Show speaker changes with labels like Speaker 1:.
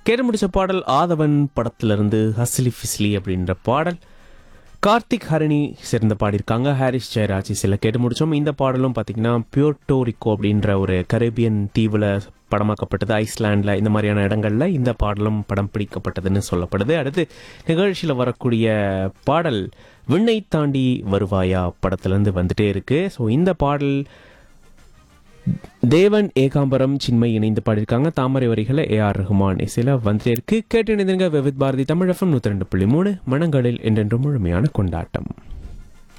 Speaker 1: கேட்டு முடிச்ச பாடல் ஆதவன் படத்திலிருந்து ஹஸ்லி ஃபிஸ்லி அப்படின்ற பாடல் கார்த்திக் ஹரணி சேர்ந்து பாடியிருக்காங்க ஹாரிஸ் ஜெயராஜ் சில கேட்டு முடிச்சோம் இந்த பாடலும் பார்த்தீங்கன்னா பியூர்டோரிக்கோ அப்படின்ற ஒரு கரேபியன் தீவில் படமாக்கப்பட்டது ஐஸ்லாண்டில் இந்த மாதிரியான இடங்கள்ல இந்த பாடலும் படம் பிடிக்கப்பட்டதுன்னு சொல்லப்படுது அடுத்து நிகழ்ச்சியில் வரக்கூடிய பாடல் விண்ணை தாண்டி வருவாயா படத்துலேருந்து வந்துட்டே இருக்கு ஸோ இந்த பாடல் தேவன் ஏகாம்பரம் சின்மை இணைந்து பாடியிருக்காங்க தாமரை வரிகளை ஏ ஆர் ரஹ்மான் இசையில் வந்துட்டே இருக்கு கேட்டு இணைந்துங்க விவித் பாரதி தமிழ் எஃப்எம் நூற்றி ரெண்டு புள்ளி மூணு மனங்களில் என்றென்றும் முழுமையான கொண்டாட்டம்